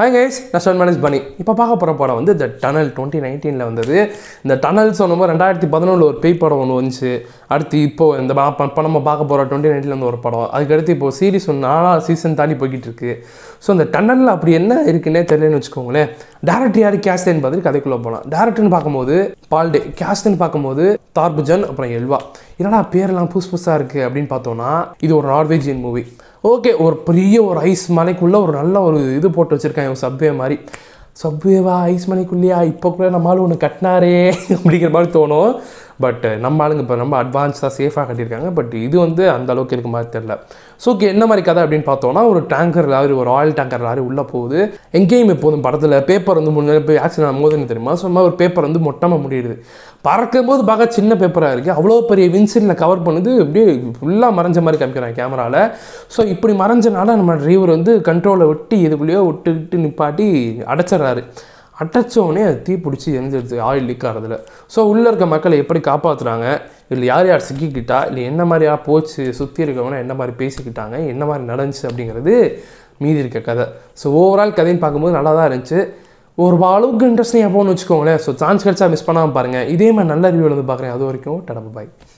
hi guys நான் ஷன் manage பண்ணி இப்போ பார்க்க போகிற படம் வந்து இந்த டனல் டுவெண்ட்டி நைன்டீனில் வந்தது இந்த டனல் சொன்னபோது ரெண்டாயிரத்தி பதினொன்றில் ஒரு பேய் படம் ஒன்று வந்துச்சு அடுத்து இப்போ இந்த பா- ப- இப்போ நம்ம பார்க்க போகிற டுவெண்ட்டி நைன்டீனில் வந்து ஒரு படம் அதுக்கடுத்து இப்போ சீரிஸ் ஒன்று நாலாவது சீசன் தாண்டி போய்கிட்டு இருக்கு ஸோ அந்த டனலில் அப்படி என்ன இருக்குன்னே தெரியலன்னு வச்சுக்கோங்களேன் டேரக்டர் யார் கேஸ்டேன்னு பார்த்துட்டு கதைக்குள்ளே போகலாம் டேரக்டர்னு பார்க்கும்போது பால்டே கேஸ்டன்னு பார்க்கும்போது தார்புஜன் அப்புறம் எல்வா என்னடா பேரெல்லாம் புதுசு புதுசாக இருக்குது அப்படின்னு பார்த்தோன்னா இது ஒரு நார்வேஜியன் மூவி ஓகே ஒரு பெரிய ஒரு ஐஸ் மலைக்குள்ளே ஒரு நல்ல ஒரு இது போட்டு வச்சுருக்காங்க ஒரு சப்வே மாதிரி சப்வேவா ஐஸ் மலைக்குள்ளேயா இப்போ கூட நம்ம ஆளு ஒன்று கட்டினாரே அப்படிங்கிற மாதிரி தோணும் பட் நம்ம ஆளுங்க இப்போ ரொம்ப அட்வான்ஸாக சேஃபாக கட்டியிருக்காங்க பட் இது வந்து அந்த அளவுக்கு இருக்க மாதிரி தெரில ஸோ ஓகே என்ன மாதிரி கதை அப்படின்னு பார்த்தோன்னா ஒரு டேங்கர் லாரி ஒரு ஆயில் டேங்கர் லாரி உள்ளே போகுது எங்கேயும் எப்போதும் படத்தில் பேப்பர் வந்து முன்னாடி போய் ஆக்சிடென்ட் ஆகும்போதுன்னு தெரியுமா ஸோ மாதிரி ஒரு பேப்பர் வந்து மொட்டமாக முடியுது பறக்கும்போது பார்க்க சின்ன பேப்பராக இருக்குது அவ்வளோ பெரிய வின்சிலில் கவர் பண்ணுது அப்படியே ஃபுல்லாக மறைஞ்ச மாதிரி காமிக்கிறாங்க கேமராவில் ஸோ இப்படி மறைஞ்சனால நம்ம டிரைவர் வந்து கண்ட்ரோலை விட்டு இதுக்குள்ளேயோ விட்டு விட்டு நிப்பாட்டி அடைச்சிட்றாரு அடைச்சோடனே அது தீ பிடிச்சி எரிஞ்சிடுது ஆயில் லீக் ஆகிறதுல ஸோ உள்ளே இருக்க மக்களை எப்படி காப்பாற்றுறாங்க இல்லை யார் யார் சிக்கிக்கிட்டா இல்லை என்ன மாதிரியா போச்சு சுற்றி இருக்கவங்க என்ன மாதிரி பேசிக்கிட்டாங்க என்ன மாதிரி நடந்துச்சு அப்படிங்கிறது மீதி இருக்க கதை ஸோ ஓவரால் கதைன்னு பார்க்கும்போது நல்லா தான் இருந்துச்சு ஒரு அளவுக்கு இன்ட்ரெஸ்டிங்காக போகணும்னு வச்சுக்கோங்களேன் ஸோ சான்ஸ் கிடைச்சா மிஸ் பண்ணாமல் பாருங்கள் இதே மாதிரி நல்ல ரிவ்யூவில் வந்து பார்க்குறேன் அது வரைக்கும் டடபு பாய்